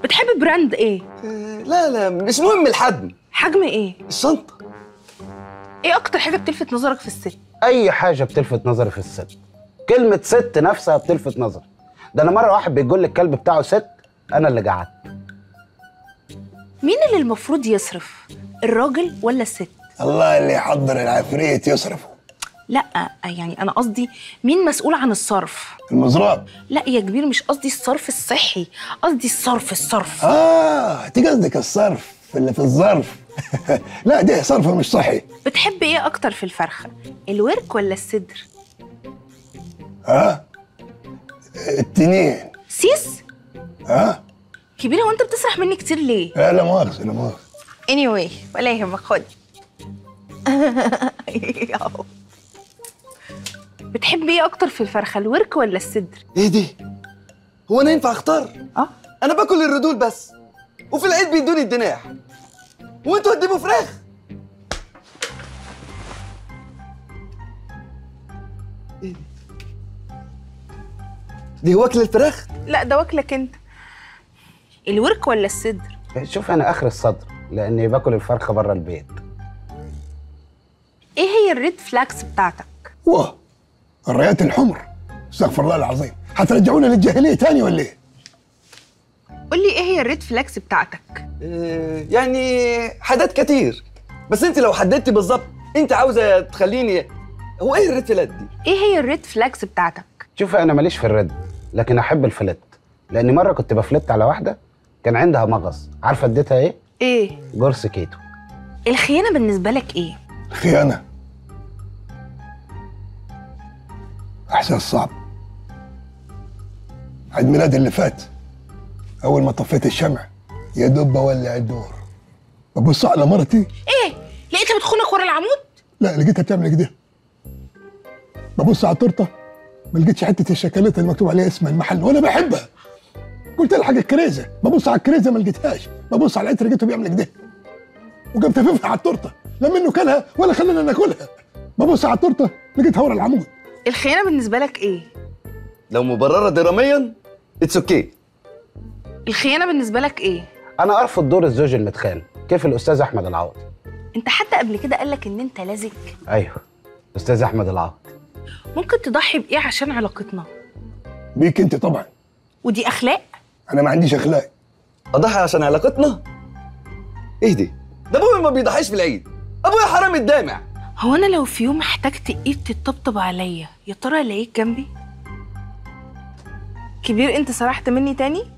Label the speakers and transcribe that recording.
Speaker 1: بتحب براند ايه
Speaker 2: آه، لا لا مش مهم الحجم
Speaker 1: حجم ايه
Speaker 2: الشنطه
Speaker 1: ايه اكتر حاجه بتلفت نظرك في الست
Speaker 3: اي حاجه بتلفت نظري في الست كلمه ست نفسها بتلفت نظري ده انا مره واحد بيقول لي الكلب بتاعه ست انا اللي قعدت
Speaker 1: مين اللي المفروض يصرف الراجل ولا الست
Speaker 4: الله اللي يحضر العفريت يصرفه
Speaker 1: لا يعني انا قصدي مين مسؤول عن الصرف
Speaker 4: المزراب
Speaker 1: لا يا كبير مش قصدي الصرف الصحي قصدي الصرف الصرف
Speaker 4: اه انت قصدك الصرف اللي في الظرف لا ده صرف مش صحي
Speaker 1: بتحب ايه اكتر في الفرخه الورك ولا الصدر
Speaker 4: ها التنين
Speaker 1: سيس
Speaker 4: ها
Speaker 1: كبير هو انت بتسرح مني كتير ليه
Speaker 4: لا لا مؤاخذة لا مؤاخذة
Speaker 1: anyway ولا يهمك خد بتحب ايه اكتر في الفرخه الورك ولا الصدر
Speaker 2: ايه دي هو انا ينفع اختار
Speaker 1: اه
Speaker 2: انا باكل الردول بس وفي العيد بيدوني الجناح وانتوا هتجيبوا فراخ إيه دي؟ دي واكل الفراخ
Speaker 1: لا ده واكلك انت الورك ولا الصدر
Speaker 3: شوف انا اخر الصدر لاني باكل الفرخه بره البيت
Speaker 1: ايه هي الريد فلاكس بتاعتك
Speaker 4: واه الرايات الحمر استغفر الله العظيم هترجعونا للجاهلية تاني ولا ايه؟
Speaker 1: قول لي ايه هي الريد فلاكس بتاعتك
Speaker 2: إيه، يعني حاجات كتير بس انت لو حددتي بالظبط انت عاوزه تخليني هو ايه الريد فلات دي
Speaker 1: ايه هي الريد فلاكس بتاعتك
Speaker 3: شوف انا ماليش في الرد لكن احب الفلت لاني مره كنت بفلت على واحده كان عندها مغص عارفه اديتها ايه
Speaker 1: ايه
Speaker 3: جرس كيتو
Speaker 1: الخيانه بالنسبه لك ايه
Speaker 4: خيانة احساس صعب عيد ميلاد اللي فات اول ما طفيت الشمع يا دوب بولع الدور ببص على مرتي
Speaker 1: ايه لقيتها بتخونك ورا العمود
Speaker 4: لا لقيتها بتعمل كده ببص على التورته ما لقيتش حته الشوكولاته اللي مكتوب عليها اسم المحل وانا بحبها قلت الحق الكريزه ببص على الكريزه ما لقيتهاش ببص على العطر لقيته بيعمل كده وقمت اففها على التورته لا منه كلها ولا خلينا ناكلها ببص على التورته لقيتها ورا العمود
Speaker 1: الخيانه بالنسبه لك ايه
Speaker 2: لو مبرره دراميا اتس اوكي
Speaker 1: الخيانه بالنسبه لك ايه
Speaker 3: انا ارفض دور الزوج المتخان كيف الاستاذ احمد العوض
Speaker 1: انت حتى قبل كده قالك ان انت لازق
Speaker 3: ايوه استاذ احمد العوض
Speaker 1: ممكن تضحي بايه عشان علاقتنا
Speaker 4: بيك انت طبعا
Speaker 1: ودي اخلاق
Speaker 4: انا ما عنديش اخلاق
Speaker 2: اضحي عشان علاقتنا ايه دي ده ابويا ما بيضحيش في العيد ابويا حرام الدامع
Speaker 1: هو انا لو في يوم احتجت ايد تطبطب عليا يا ترى الاقيك جنبي كبير انت سرحت مني تاني